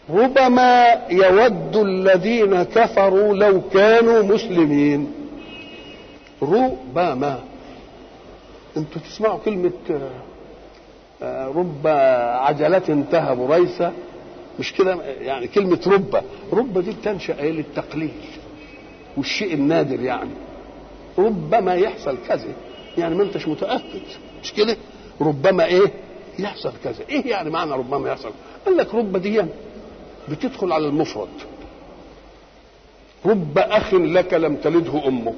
ربما يود الذين كفروا لو كانوا مسلمين ربما انتوا تسمعوا كلمة رب عجلة تهب ريثة مش كده يعني كلمة رب رب دي بتنشأ ايه للتقليل والشيء النادر يعني ربما يحصل كذا يعني ما انتش متأكد مش كده ربما ايه يحصل كذا ايه يعني معنى ربما يحصل قال لك رب دي بتدخل على المفرد رب اخ لك لم تلده امك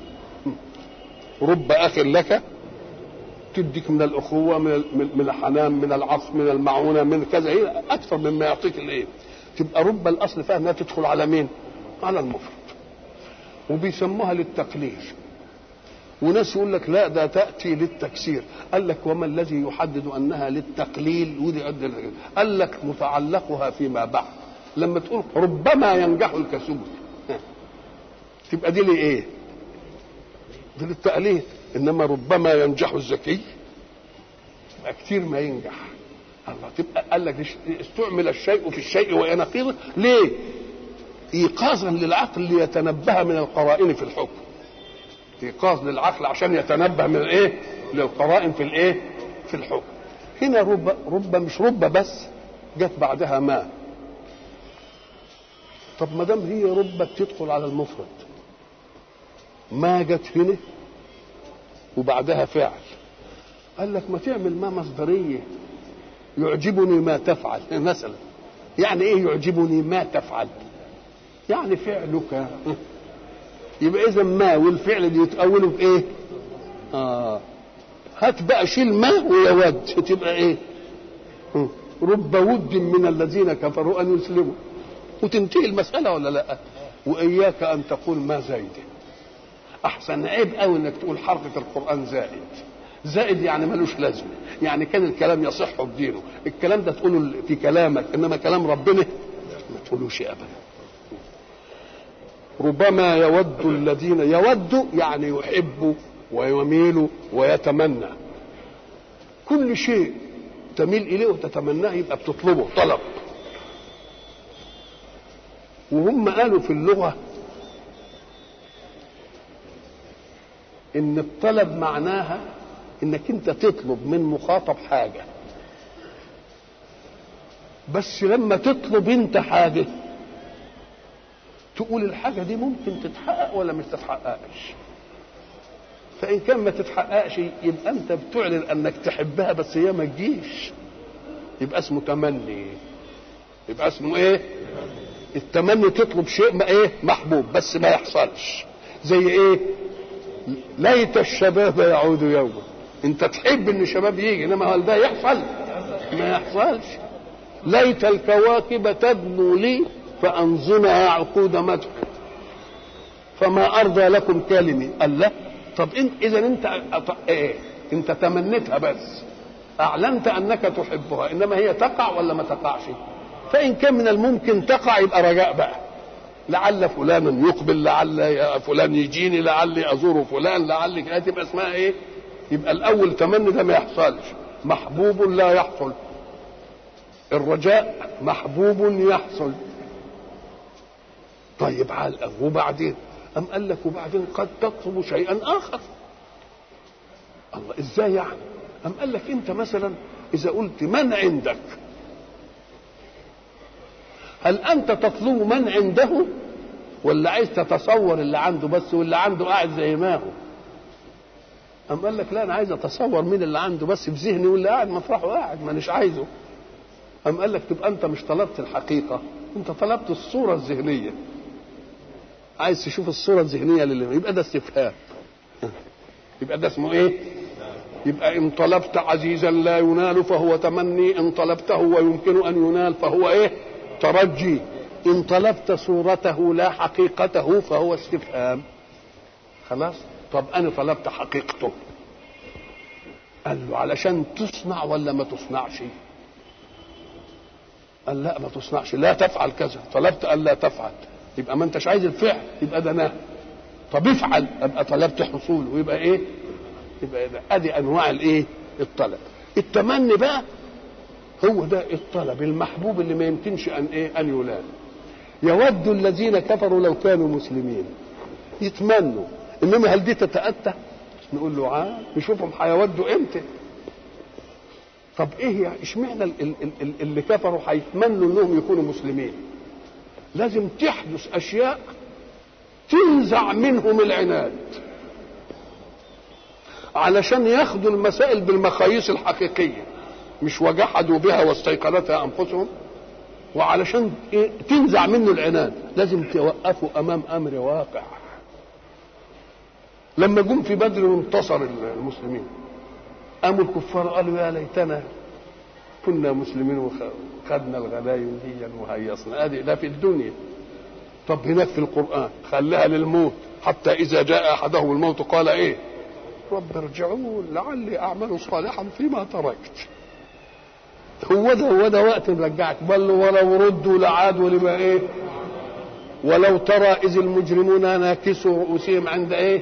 رب اخ لك تديك من الاخوه من من الحنان من العطف من المعونه من كذا ايه اكثر مما يعطيك الايه تبقى رب الاصل فيها انها تدخل على مين على المفرد وبيسموها للتقليل وناس يقول لك لا ده تاتي للتكسير قال لك وما الذي يحدد انها للتقليل ودي قد قال لك متعلقها فيما بعد لما تقول ربما ينجح الكسول تبقى دي لايه دي للتقليل انما ربما ينجح الذكي يبقى كتير ما ينجح الله تبقى قال لك استعمل الشيء في الشيء وينقيضه ليه ايقاظا للعقل ليتنبه من القرائن في الحكم ايقاظ للعقل عشان يتنبه من الايه للقرائن في الايه في الحكم هنا رب رب مش رب بس جت بعدها ما طب ما دام هي رب بتدخل على المفرد ما جت هنا وبعدها فعل قال لك ما تعمل ما مصدريه يعجبني ما تفعل مثلا يعني ايه يعجبني ما تفعل يعني فعلك يبقى اذا ما والفعل اللي يتأولوا بايه اه هات بقى شيل ما ويود تبقى ايه رب ود من الذين كفروا ان يسلموا وتنتهي المساله ولا لا واياك ان تقول ما زايد احسن عيب قوي انك تقول حرف في القران زائد زائد يعني ملوش لازمه يعني كان الكلام يصح بدينه الكلام ده تقوله في كلامك انما كلام ربنا ما تقولوش ابدا ربما يود الذين يود يعني يحب ويميل ويتمنى كل شيء تميل اليه وتتمناه يبقى بتطلبه طلب وهم قالوا في اللغه ان الطلب معناها انك انت تطلب من مخاطب حاجه بس لما تطلب انت حاجه تقول الحاجه دي ممكن تتحقق ولا مش تتحققش فان كان ما تتحققش يبقى انت بتعلن انك تحبها بس هي ما تجيش يبقى اسمه تمني يبقى اسمه ايه التمني تطلب شيء ما ايه محبوب بس ما يحصلش زي ايه ليت الشباب يعود يوما انت تحب ان الشباب يجي انما هل ده يحصل ما يحصلش ليت الكواكب تدنو لي فانظمها عقود مدح فما ارضى لكم كلمي قال لا طب إن اذا انت ايه انت تمنيتها بس اعلنت انك تحبها انما هي تقع ولا ما تقعش فان كان من الممكن تقع يبقى رجاء بقى لعل فلانا يقبل لعل فلان يجيني لعلي ازور فلان لعل كده تبقى اسمها ايه يبقى الاول تمني ده ما يحصلش محبوب لا يحصل الرجاء محبوب يحصل طيب على وبعدين أم قال لك وبعدين قد تطلب شيئا آخر الله إزاي يعني أم قال لك أنت مثلا إذا قلت من عندك هل أنت تطلب من عنده ولا عايز تتصور اللي عنده بس واللي عنده قاعد زي ما هو أم قال لك لا أنا عايز أتصور مين اللي عنده بس في ذهني واللي قاعد مطرحه قاعد مانيش عايزه أم قال لك تبقى أنت مش طلبت الحقيقة أنت طلبت الصورة الذهنية عايز تشوف الصورة الذهنية للي يبقى ده استفهام يبقى ده اسمه ايه يبقى ان طلبت عزيزا لا ينال فهو تمني ان طلبته ويمكن ان ينال فهو ايه ترجي ان طلبت صورته لا حقيقته فهو استفهام خلاص طب انا طلبت حقيقته قال له علشان تصنع ولا ما تصنعش قال لا ما تصنعش لا تفعل كذا طلبت ان لا تفعل يبقى ما انتش عايز الفعل يبقى ده نهي طب افعل ابقى طلبت حصوله ويبقى ايه يبقى ادي انواع الايه الطلب التمني بقى هو ده الطلب المحبوب اللي ما يمكنش ان ايه ان يلام يود الذين كفروا لو كانوا مسلمين يتمنوا انما هل دي تتاتى نقول له عاد نشوفهم هيودوا امتى طب ايه يعني اشمعنى اللي كفروا هيتمنوا انهم يكونوا مسلمين لازم تحدث اشياء تنزع منهم العناد علشان ياخدوا المسائل بالمقاييس الحقيقيه مش وجحدوا بها واستيقنتها انفسهم وعلشان إيه تنزع منه العناد لازم توقفوا امام امر واقع لما جم في بدر وانتصر المسلمين قاموا الكفار قالوا يا ليتنا كنا مسلمين وخدنا الغنايم دي وهيصنا ادي ده في الدنيا طب هناك في القران خلاها للموت حتى اذا جاء احدهم الموت قال ايه رب ارجعون لعلي اعمل صالحا فيما تركت هو ده هو ده وقت نرجعك بل ولو ردوا لعادوا لما ايه ولو ترى اذ المجرمون ناكسوا رؤوسهم عند ايه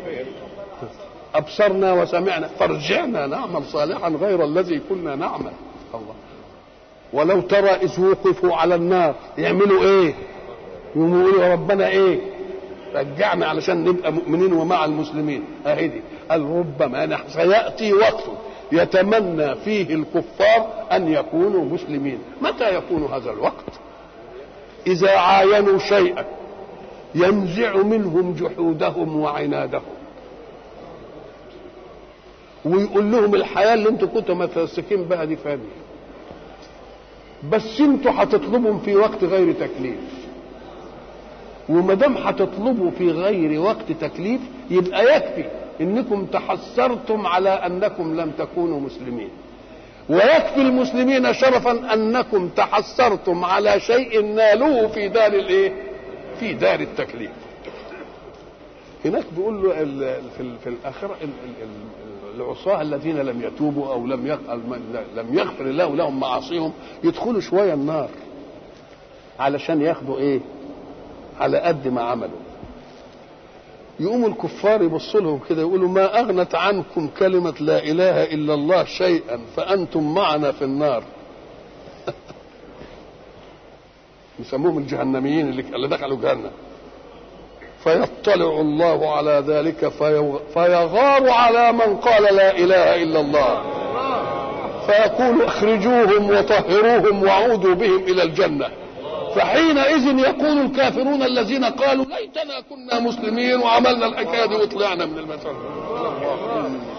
ابصرنا وسمعنا فارجعنا نعمل صالحا غير الذي كنا نعمل الله ولو ترى اذ وقفوا على النار يعملوا ايه يقولوا يا ربنا ايه رجعنا علشان نبقى مؤمنين ومع المسلمين اهي دي قال ربما سياتي وقت يتمنى فيه الكفار ان يكونوا مسلمين متى يكون هذا الوقت اذا عاينوا شيئا ينزع منهم جحودهم وعنادهم ويقول لهم الحياه اللي انتوا كنتوا متمسكين بها دي فانيه بس انتوا هتطلبهم في وقت غير تكليف وما دام هتطلبوا في غير وقت تكليف يبقى يكفي انكم تحسرتم على انكم لم تكونوا مسلمين ويكفي المسلمين شرفا انكم تحسرتم على شيء نالوه في دار الايه في دار التكليف هناك بيقول له في في الاخره العصاه الذين لم يتوبوا او لم لم يغفر الله لهم معاصيهم يدخلوا شويه النار علشان ياخدوا ايه على قد ما عملوا يقوموا الكفار يبصوا لهم كده يقولوا ما اغنت عنكم كلمه لا اله الا الله شيئا فانتم معنا في النار يسموهم الجهنميين اللي اللي دخلوا جهنم فيطلع الله على ذلك فيغار على من قال لا اله الا الله فيقول اخرجوهم وطهروهم وعودوا بهم الى الجنه فحينئذ يقول الكافرون الذين قالوا ليتنا كنا مسلمين وعملنا الحكايه دي وطلعنا من المسجد